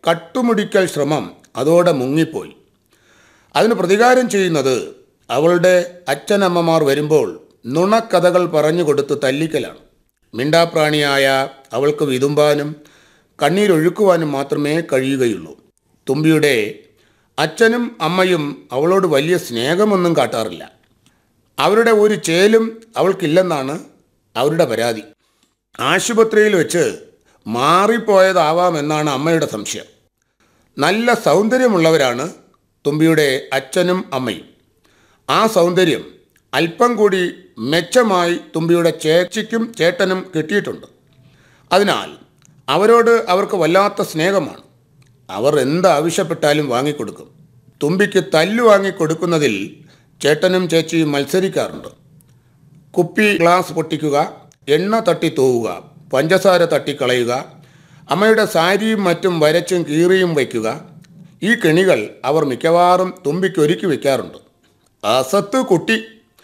കട്ടുമുടിക്കൽ ശ്രമം അതോടെ മുങ്ങിപ്പോയി അതിന് പ്രതികാരം ചെയ്യുന്നത് അവളുടെ അച്ഛനമ്മമാർ വരുമ്പോൾ നുണക്കഥകൾ പറഞ്ഞു കൊടുത്ത് തല്ലിക്കലാണ് മിണ്ടാപ്രാണിയായ അവൾക്ക് വിതുമ്പാനും കണ്ണീരൊഴുക്കുവാനും മാത്രമേ കഴിയുകയുള്ളൂ തുമ്പിയുടെ അച്ഛനും അമ്മയും അവളോട് വലിയ സ്നേഹമൊന്നും കാട്ടാറില്ല അവരുടെ ഒരു ചേലും അവൾക്കില്ലെന്നാണ് അവരുടെ പരാതി ആശുപത്രിയിൽ വെച്ച് മാറിപ്പോയതാവാമെന്നാണ് അമ്മയുടെ സംശയം നല്ല സൗന്ദര്യമുള്ളവരാണ് തുമ്പിയുടെ അച്ഛനും അമ്മയും ആ സൗന്ദര്യം അല്പം കൂടി മെച്ചമായി തുമ്പിയുടെ ചേച്ചിക്കും ചേട്ടനും കിട്ടിയിട്ടുണ്ട് അതിനാൽ അവരോട് അവർക്ക് വല്ലാത്ത സ്നേഹമാണ് അവർ എന്താവശ്യപ്പെട്ടാലും വാങ്ങിക്കൊടുക്കും തുമ്പിക്ക് തല്ലു വാങ്ങിക്കൊടുക്കുന്നതിൽ ചേട്ടനും ചേച്ചിയും മത്സരിക്കാറുണ്ട് കുപ്പി ഗ്ലാസ് പൊട്ടിക്കുക എണ്ണ തട്ടി തൂവുക പഞ്ചസാര തട്ടിക്കളയുക അമ്മയുടെ സാരിയും മറ്റും വരച്ചും കീറിയും വയ്ക്കുക ഈ കെണികൾ അവർ മിക്കവാറും തുമ്പിക്ക് ഒരുക്കി വയ്ക്കാറുണ്ട് അസത്ത് കുട്ടി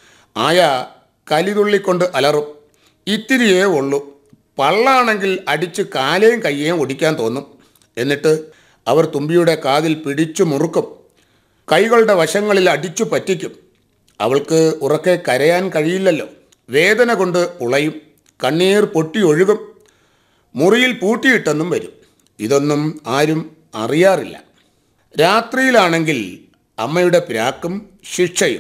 ആയ കലിതുള്ളിക്കൊണ്ട് അലറും ഇത്തിരിയേ ഉള്ളൂ പള്ളാണെങ്കിൽ അടിച്ച് കാലേയും കയ്യേയും ഒടിക്കാൻ തോന്നും എന്നിട്ട് അവർ തുമ്പിയുടെ കാതിൽ പിടിച്ചു മുറുക്കും കൈകളുടെ വശങ്ങളിൽ അടിച്ചു പറ്റിക്കും അവൾക്ക് ഉറക്കെ കരയാൻ കഴിയില്ലല്ലോ വേദന കൊണ്ട് ഉളയും കണ്ണീർ പൊട്ടി ഒഴുകും മുറിയിൽ പൂട്ടിയിട്ടെന്നും വരും ഇതൊന്നും ആരും അറിയാറില്ല രാത്രിയിലാണെങ്കിൽ അമ്മയുടെ പിരാക്കും ശിക്ഷയും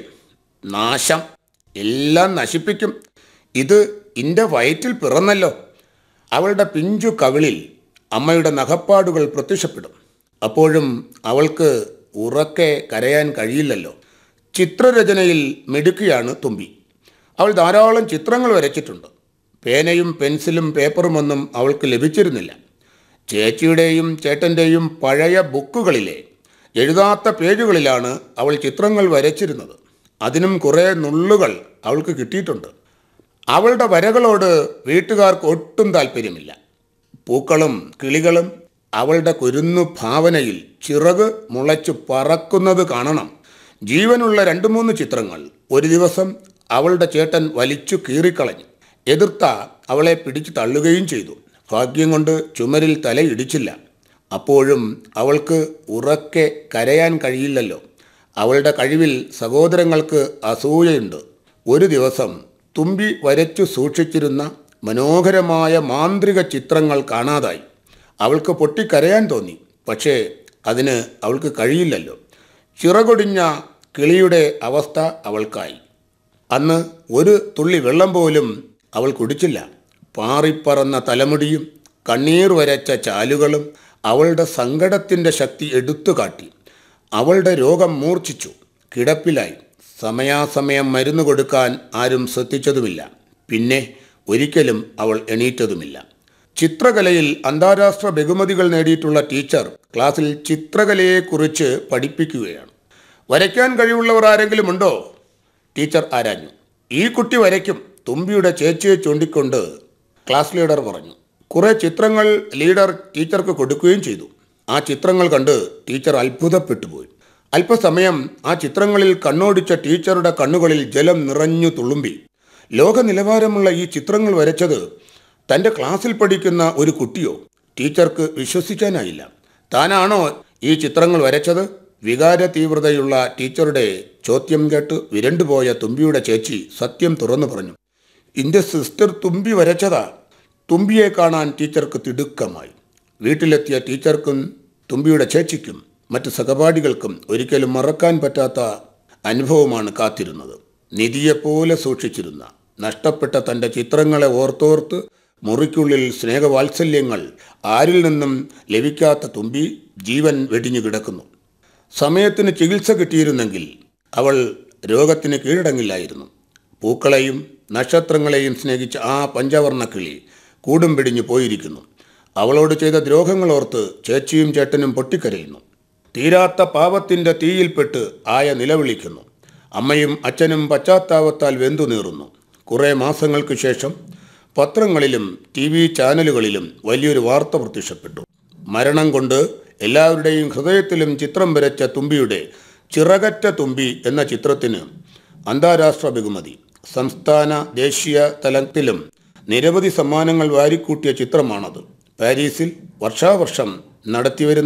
നാശം എല്ലാം നശിപ്പിക്കും ഇത് ഇൻ്റെ വയറ്റിൽ പിറന്നല്ലോ അവളുടെ പിഞ്ചു കവിളിൽ അമ്മയുടെ നഖപ്പാടുകൾ പ്രത്യക്ഷപ്പെടും അപ്പോഴും അവൾക്ക് ഉറക്കെ കരയാൻ കഴിയില്ലല്ലോ ചിത്രരചനയിൽ മിടുക്കിയാണ് തുമ്പി അവൾ ധാരാളം ചിത്രങ്ങൾ വരച്ചിട്ടുണ്ട് പേനയും പെൻസിലും പേപ്പറുമൊന്നും അവൾക്ക് ലഭിച്ചിരുന്നില്ല ചേച്ചിയുടെയും ചേട്ടൻ്റെയും പഴയ ബുക്കുകളിലെ എഴുതാത്ത പേജുകളിലാണ് അവൾ ചിത്രങ്ങൾ വരച്ചിരുന്നത് അതിനും കുറേ നുള്ളുകൾ അവൾക്ക് കിട്ടിയിട്ടുണ്ട് അവളുടെ വരകളോട് വീട്ടുകാർക്ക് ഒട്ടും താല്പര്യമില്ല പൂക്കളും കിളികളും അവളുടെ കുരുന്നു ഭാവനയിൽ ചിറക് മുളച്ചു പറക്കുന്നത് കാണണം ജീവനുള്ള രണ്ട് മൂന്ന് ചിത്രങ്ങൾ ഒരു ദിവസം അവളുടെ ചേട്ടൻ വലിച്ചു കീറിക്കളഞ്ഞു എതിർത്ത അവളെ പിടിച്ചു തള്ളുകയും ചെയ്തു ഭാഗ്യം കൊണ്ട് ചുമരിൽ തലയിടിച്ചില്ല അപ്പോഴും അവൾക്ക് ഉറക്കെ കരയാൻ കഴിയില്ലല്ലോ അവളുടെ കഴിവിൽ സഹോദരങ്ങൾക്ക് അസൂയയുണ്ട് ഒരു ദിവസം തുമ്പി വരച്ചു സൂക്ഷിച്ചിരുന്ന മനോഹരമായ മാന്ത്രിക ചിത്രങ്ങൾ കാണാതായി അവൾക്ക് പൊട്ടിക്കരയാൻ തോന്നി പക്ഷേ അതിന് അവൾക്ക് കഴിയില്ലല്ലോ ചിറകൊടിഞ്ഞ കിളിയുടെ അവസ്ഥ അവൾക്കായി അന്ന് ഒരു തുള്ളി വെള്ളം പോലും അവൾ കുടിച്ചില്ല പാറിപ്പറന്ന തലമുടിയും കണ്ണീർ വരച്ച ചാലുകളും അവളുടെ സങ്കടത്തിൻ്റെ ശക്തി എടുത്തു കാട്ടി അവളുടെ രോഗം മൂർച്ഛിച്ചു കിടപ്പിലായി സമയാസമയം മരുന്ന് കൊടുക്കാൻ ആരും ശ്രദ്ധിച്ചതുമില്ല പിന്നെ ഒരിക്കലും അവൾ എണീറ്റതുമില്ല ചിത്രകലയിൽ അന്താരാഷ്ട്ര ബഹുമതികൾ നേടിയിട്ടുള്ള ടീച്ചർ ക്ലാസ്സിൽ ചിത്രകലയെക്കുറിച്ച് പഠിപ്പിക്കുകയാണ് വരയ്ക്കാൻ കഴിവുള്ളവർ ആരെങ്കിലും ഉണ്ടോ ടീച്ചർ ആരാഞ്ഞു ഈ കുട്ടി വരയ്ക്കും തുമ്പിയുടെ ചേച്ചിയെ ചൂണ്ടിക്കൊണ്ട് ക്ലാസ് ലീഡർ പറഞ്ഞു കുറേ ചിത്രങ്ങൾ ലീഡർ ടീച്ചർക്ക് കൊടുക്കുകയും ചെയ്തു ആ ചിത്രങ്ങൾ കണ്ട് ടീച്ചർ അത്ഭുതപ്പെട്ടു പോയി അല്പസമയം ആ ചിത്രങ്ങളിൽ കണ്ണോടിച്ച ടീച്ചറുടെ കണ്ണുകളിൽ ജലം നിറഞ്ഞു തുളുമ്പി ലോക നിലവാരമുള്ള ഈ ചിത്രങ്ങൾ വരച്ചത് തൻ്റെ ക്ലാസ്സിൽ പഠിക്കുന്ന ഒരു കുട്ടിയോ ടീച്ചർക്ക് വിശ്വസിക്കാനായില്ല താനാണോ ഈ ചിത്രങ്ങൾ വരച്ചത് വികാര തീവ്രതയുള്ള ടീച്ചറുടെ ചോദ്യം കേട്ട് വിരണ്ടുപോയ തുമ്പിയുടെ ചേച്ചി സത്യം തുറന്നു പറഞ്ഞു ഇൻ്റെ സിസ്റ്റർ തുമ്പി വരച്ചതാ തുമ്പിയെ കാണാൻ ടീച്ചർക്ക് തിടുക്കമായി വീട്ടിലെത്തിയ ടീച്ചർക്കും തുമ്പിയുടെ ചേച്ചിക്കും മറ്റ് സഹപാഠികൾക്കും ഒരിക്കലും മറക്കാൻ പറ്റാത്ത അനുഭവമാണ് കാത്തിരുന്നത് നിധിയെപ്പോലെ സൂക്ഷിച്ചിരുന്ന നഷ്ടപ്പെട്ട തൻ്റെ ചിത്രങ്ങളെ ഓർത്തോർത്ത് മുറിക്കുള്ളിൽ സ്നേഹവാത്സല്യങ്ങൾ ആരിൽ നിന്നും ലഭിക്കാത്ത തുമ്പി ജീവൻ വെടിഞ്ഞു കിടക്കുന്നു സമയത്തിന് ചികിത്സ കിട്ടിയിരുന്നെങ്കിൽ അവൾ രോഗത്തിന് കീഴടങ്ങില്ലായിരുന്നു പൂക്കളെയും നക്ഷത്രങ്ങളെയും സ്നേഹിച്ച ആ പഞ്ചവർണ്ണ കിളി കൂടും പിടിഞ്ഞു പോയിരിക്കുന്നു അവളോട് ചെയ്ത ദ്രോഹങ്ങളോർത്ത് ചേച്ചിയും ചേട്ടനും പൊട്ടിക്കരയുന്നു തീരാത്ത പാപത്തിൻ്റെ തീയിൽപ്പെട്ട് ആയ നിലവിളിക്കുന്നു അമ്മയും അച്ഛനും പശ്ചാത്താപത്താൽ വെന്തു നീറുന്നു കുറേ മാസങ്ങൾക്ക് ശേഷം പത്രങ്ങളിലും ടി വി ചാനലുകളിലും വലിയൊരു വാർത്ത പ്രത്യക്ഷപ്പെട്ടു മരണം കൊണ്ട് എല്ലാവരുടെയും ഹൃദയത്തിലും ചിത്രം വരച്ച തുമ്പിയുടെ ചിറകറ്റ തുമ്പി എന്ന ചിത്രത്തിന് അന്താരാഷ്ട്ര ബഹുമതി സംസ്ഥാന ദേശീയ തലത്തിലും നിരവധി സമ്മാനങ്ങൾ വാരിക്കൂട്ടിയ ചിത്രമാണത് പാരീസിൽ വർഷാവർഷം നടത്തിവരുന്ന